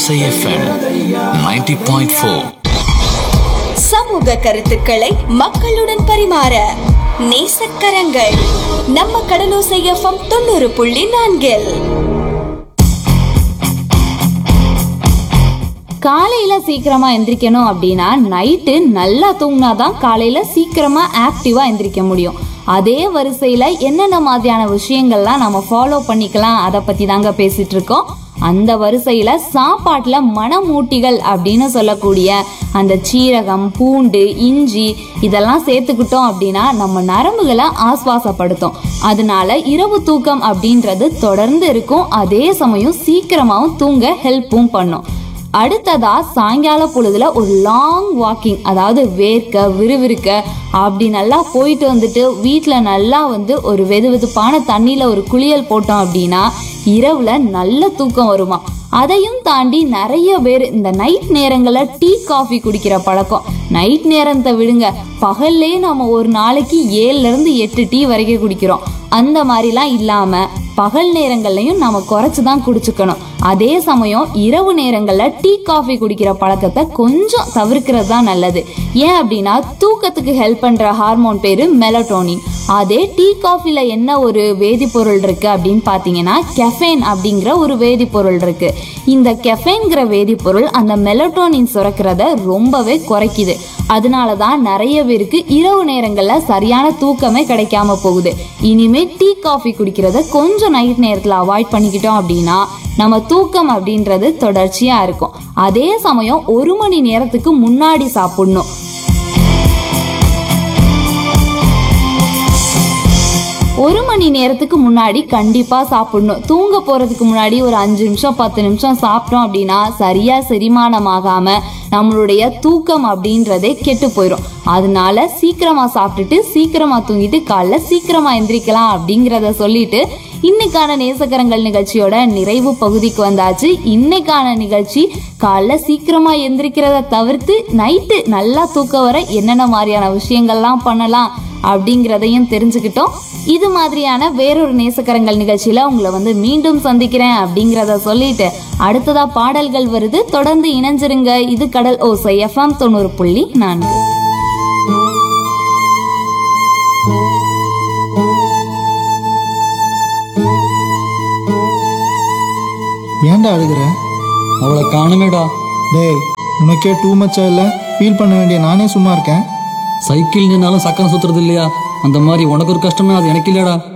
ஓசை எஃப்எம் 90.4 சமூக கருத்துக்களை மக்களுடன் பரிமாற நேசக்கரங்கள் நம்ம கடலோசை எஃப்எம் தொண்ணூறு புள்ளி நான்கில் காலையில சீக்கிரமா எந்திரிக்கணும் அப்படின்னா நைட்டு நல்லா தூங்கினாதான் காலையில சீக்கிரமா ஆக்டிவா எந்திரிக்க முடியும் அதே வரிசையில என்னென்ன மாதிரியான விஷயங்கள்லாம் நம்ம ஃபாலோ பண்ணிக்கலாம் அதை பத்தி தாங்க பேசிட்டு இருக்கோம் அந்த வரிசையில சாப்பாட்டுல மணமூட்டிகள் அப்படின்னு சொல்லக்கூடிய அந்த சீரகம் பூண்டு இஞ்சி இதெல்லாம் சேர்த்துக்கிட்டோம் அப்படின்னா நம்ம நரம்புகளை ஆஸ்வாசப்படுத்தும் அதனால இரவு தூக்கம் அப்படின்றது தொடர்ந்து இருக்கும் அதே சமயம் சீக்கிரமாவும் தூங்க ஹெல்ப்பும் பண்ணும் அடுத்ததா சாயங்கால பொழுதுல ஒரு லாங் வாக்கிங் அதாவது வேர்க்க விறுவிறுக்க அப்படி நல்லா போயிட்டு வந்துட்டு வீட்டில் நல்லா வந்து ஒரு வெது வெதுப்பான தண்ணியில் ஒரு குளியல் போட்டோம் அப்படின்னா இரவுல நல்ல தூக்கம் வருமா அதையும் தாண்டி நிறைய பேர் இந்த நைட் நேரங்களில் டீ காஃபி குடிக்கிற பழக்கம் நைட் நேரத்தை விடுங்க பகல்லே நம்ம ஒரு நாளைக்கு ஏழுல இருந்து எட்டு டீ வரைக்கும் குடிக்கிறோம் அந்த மாதிரிலாம் இல்லாம பகல் நேரங்கள்லையும் நம்ம குறைச்சு தான் குடிச்சுக்கணும் அதே சமயம் இரவு நேரங்களில் டீ காஃபி குடிக்கிற பழக்கத்தை கொஞ்சம் தவிர்க்கிறது தான் நல்லது ஏன் அப்படின்னா தூக்கத்துக்கு ஹெல்ப் பண்ற ஹார்மோன் பேரு மெலட்டோனின் அதே டீ காஃபில என்ன ஒரு வேதிப்பொருள் இருக்கு அப்படின்னு பார்த்தீங்கன்னா கெஃபேன் அப்படிங்கிற ஒரு வேதிப்பொருள் இருக்கு இந்த கெஃபேன்கிற வேதிப்பொருள் அந்த மெலட்டோனின் சுரக்கிறத ரொம்பவே குறைக்குது அதனால தான் நிறைய பேருக்கு இரவு நேரங்களில் சரியான தூக்கமே கிடைக்காம போகுது இனிமே டீ காஃபி குடிக்கிறத கொஞ்சம் நைட் நேரத்தில் அவாய்ட் பண்ணிக்கிட்டோம் அப்படின்னா நம்ம தூக்கம் அப்படின்றது தொடர்ச்சியா இருக்கும் அதே சமயம் ஒரு மணி நேரத்துக்கு முன்னாடி சாப்பிடணும் ஒரு மணி நேரத்துக்கு முன்னாடி கண்டிப்பா சாப்பிடணும் தூங்க போறதுக்கு முன்னாடி ஒரு அஞ்சு நிமிஷம் பத்து நிமிஷம் சாப்பிட்டோம் அப்படின்னா சரியா செரிமானமாகாம நம்மளுடைய தூக்கம் அப்படின்றதே கெட்டு போயிடும் அதனால சீக்கிரமா சாப்பிட்டுட்டு சீக்கிரமா தூங்கிட்டு காலைல சீக்கிரமா எந்திரிக்கலாம் அப்படிங்கிறத சொல்லிட்டு இன்னைக்கான நேசக்கரங்கள் நிகழ்ச்சியோட நிறைவு பகுதிக்கு வந்தாச்சு இன்னைக்கான நிகழ்ச்சி காலைல சீக்கிரமா எந்திரிக்கிறத தவிர்த்து நைட்டு நல்லா தூக்கம் வர என்னென்ன மாதிரியான விஷயங்கள்லாம் பண்ணலாம் அப்படிங்கிறதையும் தெரிஞ்சுக்கிட்டோம் இது மாதிரியான வேறொரு நேசக்கரங்கள் நிகழ்ச்சியில உங்களை வந்து மீண்டும் சந்திக்கிறேன் அப்படிங்கிறத சொல்லிட்டு அடுத்ததா பாடல்கள் வருது தொடர்ந்து இணைஞ்சிருங்க இது கடல் ஓசை எஃப்எம் தொண்ணூறு புள்ளி நான்கு ஏன்டா அழுகுற அவளை காணுமேடா டேய் உனக்கே டூ மச்சா இல்லை ஃபீல் பண்ண வேண்டிய நானே சும்மா இருக்கேன் சைக்கிள் நின்னாலும் சக்கரம் சுத்துறது இல்லையா அந்த மாதிரி உனக்கு ஒரு கஷ்டம்னா அது எனக்கு இல்லையாடா